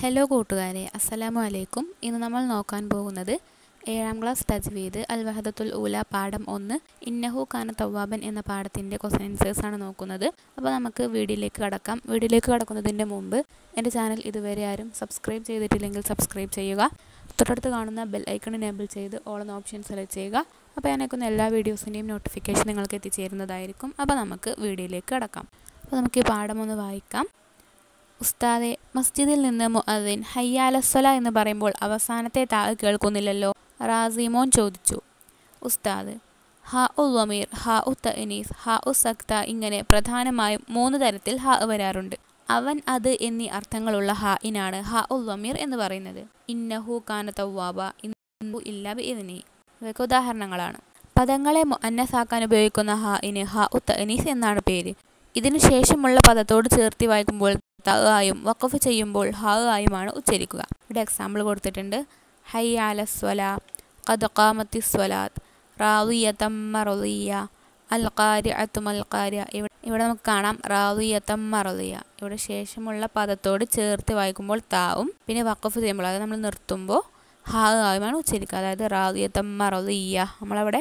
hello കൂട്ടുകാരെ അസ്സലാമു അലൈക്കും ഇന്ന് നമ്മൾ നോക്കാൻ പോകുന്നത് ഏഴാം ക്ലാസ് തജ്വീദ് അൽ വഹദത്തുൽ ഊല പാഠം ഒന്ന് ഇന്നഹു ഖാന തവാബൻ എന്ന പാഠത്തിൻ്റെ ക്വസ്റ്റൻ ആൻസേഴ്സ് ആണ് നോക്കുന്നത് അപ്പോൾ നമുക്ക് വീഡിയോയിലേക്ക് കടക്കാം വീഡിയോയിലേക്ക് കടക്കുന്നതിൻ്റെ മുമ്പ് എൻ്റെ ചാനൽ ഇതുവരെ ആരും സബ്സ്ക്രൈബ് ചെയ്തിട്ടില്ലെങ്കിൽ സബ്സ്ക്രൈബ് ചെയ്യുക തൊട്ടടുത്ത് കാണുന്ന ബെൽ ഐക്കൺ എനേബിൾ ചെയ്ത് ഓൾ എന്ന ഓപ്ഷൻ സെലക്ട് ചെയ്യുക അപ്പോൾ ഞാൻ അയക്കുന്ന എല്ലാ വീഡിയോസിൻ്റെയും നോട്ടിഫിക്കേഷൻ നിങ്ങൾക്ക് എത്തിച്ചേരുന്നതായിരിക്കും അപ്പോൾ നമുക്ക് വീഡിയോയിലേക്ക് കടക്കാം അപ്പോൾ നമുക്ക് ഈ പാഠം ഒന്ന് വായിക്കാം ഉസ്താദെ മസ്ജിദിൽ നിന്ന് മുഅദ്ദിൻ ഹയ്യാലസ്വല എന്ന് പറയുമ്പോൾ അവസാനത്തെ താ കേൾക്കുന്നില്ലല്ലോ റാസിമോൻ ചോദിച്ചു ഉസ്താദ് ഹ ഉൽ വമീർ ഹ ഉ തനീസ് ഹ ഉ സക്ത ഇങ്ങനെ പ്രധാനമായും മൂന്ന് തരത്തിൽ ഹ വരാറുണ്ട് അവൻ അത് എന്നീ അർത്ഥങ്ങളുള്ള ഹ ഇനാണ് ഹ ഉൽ വമീർ എന്ന് പറയുന്നത് ഇന്നഹു കാന തവ്വാബ ഇന്നു ഇല്ല ഇതിനി ഇവയ്ക്ക് ഉദാഹരണങ്ങളാണ് പദങ്ങളെ മുഅന്നസാക്കാൻ ഉപയോഗിക്കുന്ന ഹ ഇന് ഹ ഉ തനീസ് എന്നാണ് പേര് ഇതിനു ശേഷമുള്ള പദത്തോട് ചേർത്തി വായിക്കുമ്പോൾ തായും വഖഫ് ചെയ്യുമ്പോൾ ഹ ആയുമാണ് ഉച്ചരിക്കുക ഇവിടെ എക്സാമ്പിൾ കൊടുത്തിട്ടുണ്ട് ഹൈ ആലസ്വല ഖദ് ഖാമത്തി സ്വലാത്ത് റാവിയത്തമ്മ റളിയ അൽ ഖാരി അത്തുമൽ ഖാരിയ ഇവിടെ ഇവിടെ നമുക്ക് കാണാം റാവിയത്തമ്മ റളിയ ഇവിടെ ശേഷമുള്ള പദത്തോട് ചേർത്ത് വായിക്കുമ്പോൾ താവും പിന്നെ വഖഫ് ചെയ്യുമ്പോൾ അതായത് നമ്മൾ നിർത്തുമ്പോൾ ഹ ആയുമാണ് ഉച്ചരിക്കുക അതായത് റാവിയത്തമ്മ റളിയ നമ്മളവിടെ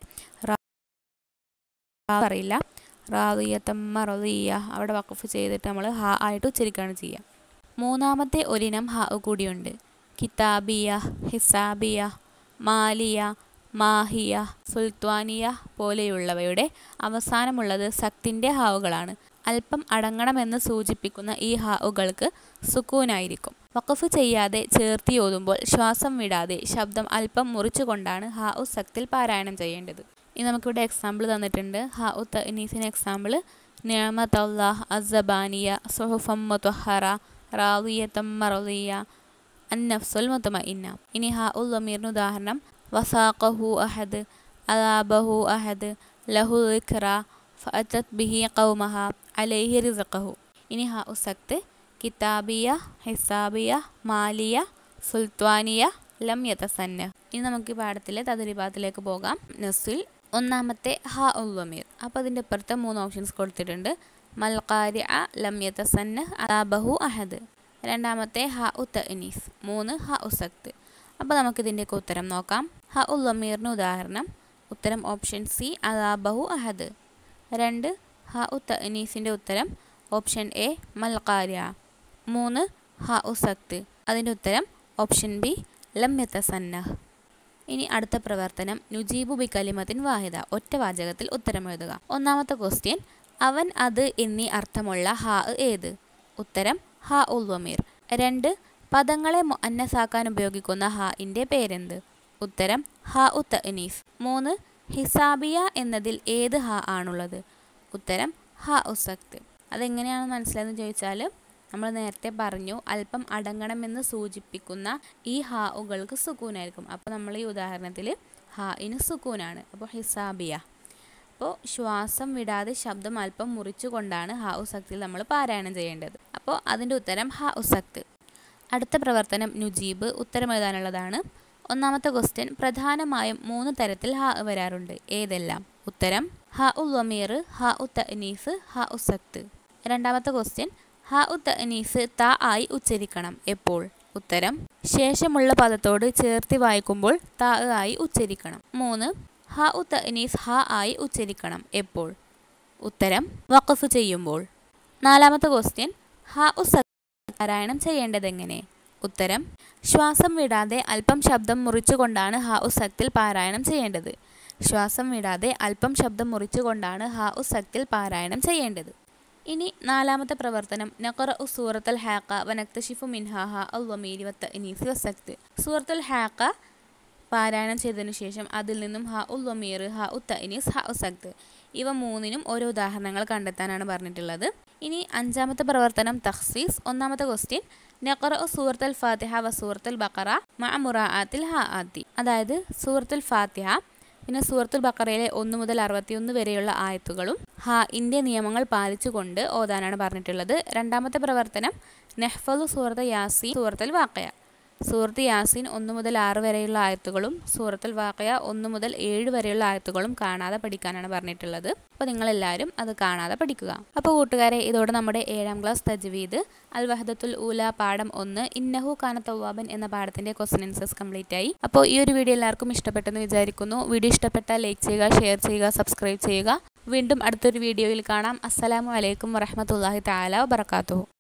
അറിയില്ല റാവിയത്തമ്മ റളിയ അവിടെ വഖഫ് ചെയ്തിട്ട് നമ്മൾ ഹ ആയിട്ട് ഉച്ചരിക്കുകയാണ് ചെയ്യുക മൂന്നാമത്തെ ഒരിനം ഹ കൂടിയുണ്ട് കിതാബിയ ഹിസാബിയ മാലിയ മാഹിയ സുൽത്വാനിയ പോലെയുള്ളവയുടെ അവസാനമുള്ളത് സക്തിൻ്റെ ഹാവുകളാണ് അല്പം അടങ്ങണമെന്ന് സൂചിപ്പിക്കുന്ന ഈ ഹാവുകൾക്ക് സുക്കൂനായിരിക്കും വഖഫ് ചെയ്യാതെ ചേർത്തി ഓതുമ്പോൾ ശ്വാസം വിടാതെ ശബ്ദം അല്പം മുറിച്ചുകൊണ്ടാണ് ഹാ ഉ സക്തിൽ പാരായണം ചെയ്യേണ്ടത് ഇനി നമുക്കിവിടെ എക്സാമ്പിൾ തന്നിട്ടുണ്ട് ഹ ഉ തനീസിന് എക്സാമ്പിൾ നിയമത്ത് അള്ളാഹ് അസബാനിയ സുഹുഫം മുത്തഹറ റാവിയത്തം മറലിയ അന്നഫ്സുൽ മുത്തമ ഇന്ന ഇനി ഹ ഉൽ വമീറിന് ഉദാഹരണം വസാഖഹു അഹദ് അലാബഹു അഹദ് ലഹു ഇഖ്റ ഫഅത്തത് ബിഹി ഖൗമഹ അലൈഹി റിസഖഹു ഇനി ഹ ഉ സക്ത് കിതാബിയ ഹിസാബിയ മാലിയ സുൽത്വാനിയ ലം യതസന്ന ഇനി നമുക്ക് ഈ പാഠത്തിലെ തദരിപാത്തിലേക്ക് പോകാം നസിൽ ഒന്നാമത്തെ ഹ ഉൽ വമീർ അപ്പോൾ അതിൻ്റെ അപ്പുറത്ത് മൂന്ന് ഓപ്ഷൻസ് കൊടുത്തിട്ടുണ്ട് മൽക്കാരി അ ലം യതസന്ന അലാബഹു അഹദ് രണ്ടാമത്തെ ഹ ഉ തനീസ് മൂന്ന് ഹ ഉസക്ത് അപ്പോൾ നമുക്കിതിൻ്റെയൊക്കെ ഉത്തരം നോക്കാം ഹ ഉൽ വമീറിന് ഉദാഹരണം ഉത്തരം ഓപ്ഷൻ സി അലാബഹു അഹദ് രണ്ട് ഹ ഉ തനീസിൻ്റെ ഉത്തരം ഓപ്ഷൻ എ മൽക്കാരിയ മൂന്ന് ഹ ഉസക്ത് അതിൻ്റെ ഉത്തരം ഓപ്ഷൻ ബി ലം യതസന്നഹ് ഇനി അടുത്ത പ്രവർത്തനം നുജീബു ബി കലിമത്തിൻ വാഹിദ ഒറ്റ വാചകത്തിൽ ഉത്തരം എഴുതുക ഒന്നാമത്തെ ക്വസ്റ്റ്യൻ അവൻ അത് എന്നീ അർത്ഥമുള്ള ഹ ഏത് ഉത്തരം ഹ ഉൽ വമീർ രണ്ട് പദങ്ങളെ മുഅന്നസാക്കാൻ ഉപയോഗിക്കുന്ന ഹ ഇൻ്റെ പേരെന്ത് ഉത്തരം ഹ ഉ തനീസ് മൂന്ന് ഹിസാബിയ എന്നതിൽ ഏത് ഹ ആണുള്ളത് ഉത്തരം ഹ ഉസക്ത് അതെങ്ങനെയാണ് മനസ്സിലായെന്ന് ചോദിച്ചാൽ നമ്മൾ നേരത്തെ പറഞ്ഞു അല്പം അടങ്ങണമെന്ന് സൂചിപ്പിക്കുന്ന ഈ ഹാവുകൾക്ക് സുക്കൂനായിരിക്കും അപ്പോൾ നമ്മൾ ഈ ഉദാഹരണത്തിൽ ഹാ ഇന് സുക്കൂനാണ് അപ്പോൾ ഹിസാബിയ അപ്പോൾ ശ്വാസം വിടാതെ ശബ്ദം അല്പം മുറിച്ചുകൊണ്ടാണ് ഹാ ഉസക്തിൽ നമ്മൾ പാരായണം ചെയ്യേണ്ടത് അപ്പോൾ അതിൻ്റെ ഉത്തരം ഹ ഉസക്ത് അടുത്ത പ്രവർത്തനം നുജീബ് ഉത്തരം എഴുതാനുള്ളതാണ് ഒന്നാമത്തെ ക്വസ്റ്റ്യൻ പ്രധാനമായും മൂന്ന് തരത്തിൽ ഹ വരാറുണ്ട് ഏതെല്ലാം ഉത്തരം ഹ ഉ വമീർ ഹ ഉ തനീസ് ഹ ഉസക്ത് രണ്ടാമത്തെ ക്വസ്റ്റ്യൻ ഹ ഉ തനീസ് ത ആയി ഉച്ചരിക്കണം എപ്പോൾ ഉത്തരം ശേഷമുള്ള പദത്തോട് ചേർത്തി വായിക്കുമ്പോൾ ത ആയി ഉച്ചരിക്കണം മൂന്ന് ഹ ഉ തനീസ് ഹ ആയി ഉച്ചരിക്കണം എപ്പോൾ ഉത്തരം വഖഫ് ചെയ്യുമ്പോൾ നാലാമത്തെ ക്വസ്റ്റ്യൻ ഹ ഉ പാരായണം ചെയ്യേണ്ടതെങ്ങനെ ഉത്തരം ശ്വാസം വിടാതെ അല്പം ശബ്ദം മുറിച്ചുകൊണ്ടാണ് ഹ ഉ സക്തിൽ പാരായണം ചെയ്യേണ്ടത് ശ്വാസം വിടാതെ അല്പം ശബ്ദം മുറിച്ചുകൊണ്ടാണ് ഹ ഉ സക്തിൽ പാരായണം ചെയ്യേണ്ടത് ഇനി നാലാമത്തെ പ്രവർത്തനം നഖറ ഉ സൂറത്തുൽ ഹാക്ക വനക്തഷിഫു മിൻഹാഹ അൽ വമീരി വത്ത ഇനീസി വസക്ത് സൂറത്തുൽ ഹാക്ക പാരായണം ചെയ്തതിനു ശേഷം അതിൽ നിന്നും ഹ ഉൽ വമീർ ഹ ഉ തനീസ് ഹ ഉസക്ത് ഇവ മൂന്നിനും ഓരോ ഉദാഹരണങ്ങൾ കണ്ടെത്താനാണ് പറഞ്ഞിട്ടുള്ളത് ഇനി അഞ്ചാമത്തെ പ്രവർത്തനം തഖ്സീസ് ഒന്നാമത്തെ ക്വസ്റ്റ്യൻ നഖറ സൂറത്തുൽ ഫാത്തിഹ വ സൂറത്തുൽ ബക്കറ മഅ മുറാഅത്തിൽ ഹ ആത്തി അതായത് സൂറത്തുൽ ഫാത്തിഹ പിന്നെ സൂറത്തുൽ ബക്കറയിലെ ഒന്ന് മുതൽ അറുപത്തിയൊന്ന് വരെയുള്ള ആയത്തുകളും ഹ ഇൻ്റെ നിയമങ്ങൾ പാലിച്ചുകൊണ്ട് ഓതാനാണ് പറഞ്ഞിട്ടുള്ളത് രണ്ടാമത്തെ പ്രവർത്തനം നെഹ്ഫലു സൂറത്ത് യാസി സൂറത്തുൽ വാക്കയ സൂറത്ത് യാസീൻ ഒന്ന് മുതൽ ആറ് വരെയുള്ള ആയത്തുകളും സൂറത്തുൽ വാഖയ ഒന്ന് മുതൽ ഏഴ് വരെയുള്ള ആയത്തുകളും കാണാതെ പഠിക്കാനാണ് പറഞ്ഞിട്ടുള്ളത് അപ്പോൾ നിങ്ങളെല്ലാവരും അത് കാണാതെ പഠിക്കുക അപ്പോൾ കൂട്ടുകാരെ ഇതോടെ നമ്മുടെ ഏഴാം ക്ലാസ് തജ്വീദ് അൽ വഹദത്തുൽ ഊല പാഠം ഒന്ന് ഇന്നഹു കാന തവാബൻ എന്ന പാഠത്തിൻ്റെ ക്വസ്റ്റൻ ആൻസേഴ്സ് കംപ്ലീറ്റ് ആയി അപ്പോൾ ഈ ഒരു വീഡിയോ എല്ലാവർക്കും ഇഷ്ടപ്പെട്ടെന്ന് വിചാരിക്കുന്നു വീഡിയോ ഇഷ്ടപ്പെട്ടാൽ ലൈക്ക് ചെയ്യുക ഷെയർ ചെയ്യുക സബ്സ്ക്രൈബ് ചെയ്യുക വീണ്ടും അടുത്തൊരു വീഡിയോയിൽ കാണാം അസ്സലാമു അലൈക്കും വറഹമത്തല്ലാഹി താല വബർക്കാത്തു